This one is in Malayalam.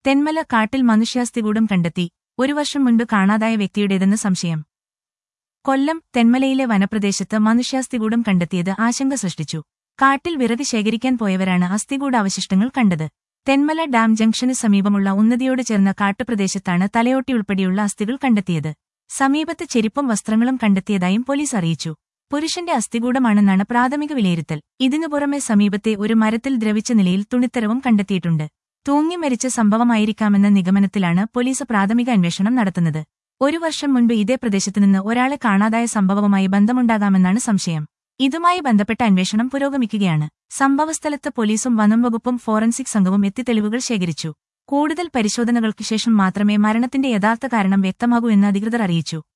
തെന്മല കാട്ടിൽ മനുഷ്യാസ്ഥികൂടം കണ്ടെത്തി ഒരു വർഷം മുൻപ് കാണാതായ വ്യക്തിയുടേതെന്ന് സംശയം കൊല്ലം തെന്മലയിലെ വനപ്രദേശത്ത് മനുഷ്യാസ്ഥികൂടം കണ്ടെത്തിയത് ആശങ്ക സൃഷ്ടിച്ചു കാട്ടിൽ വിറക് ശേഖരിക്കാൻ പോയവരാണ് അസ്ഥികൂടാവശിഷ്ടങ്ങൾ കണ്ടത് തെന്മല ഡാം ജംഗ്ഷന് സമീപമുള്ള ഉന്നതിയോട് ചേർന്ന കാട്ടുപ്രദേശത്താണ് തലയോട്ടി ഉൾപ്പെടെയുള്ള അസ്ഥികൾ കണ്ടെത്തിയത് സമീപത്ത് ചെരിപ്പും വസ്ത്രങ്ങളും കണ്ടെത്തിയതായും പോലീസ് അറിയിച്ചു പുരുഷന്റെ അസ്ഥികൂടമാണെന്നാണ് പ്രാഥമിക വിലയിരുത്തൽ ഇതിനു പുറമെ സമീപത്തെ ഒരു മരത്തിൽ ദ്രവിച്ച നിലയിൽ തുണിത്തരവും കണ്ടെത്തിയിട്ടുണ്ട് തൂങ്ങി മരിച്ച സംഭവമായിരിക്കാമെന്ന നിഗമനത്തിലാണ് പോലീസ് പ്രാഥമിക അന്വേഷണം നടത്തുന്നത് ഒരു വർഷം മുൻപ് ഇതേ പ്രദേശത്തുനിന്ന് ഒരാളെ കാണാതായ സംഭവവുമായി ബന്ധമുണ്ടാകാമെന്നാണ് സംശയം ഇതുമായി ബന്ധപ്പെട്ട അന്വേഷണം പുരോഗമിക്കുകയാണ് സംഭവസ്ഥലത്ത് പോലീസും വനം വകുപ്പും ഫോറൻസിക് സംഘവും എത്തി തെളിവുകൾ ശേഖരിച്ചു കൂടുതൽ പരിശോധനകൾക്ക് ശേഷം മാത്രമേ മരണത്തിന്റെ യഥാർത്ഥ കാരണം വ്യക്തമാകൂ എന്ന് അധികൃതർ അറിയിച്ചു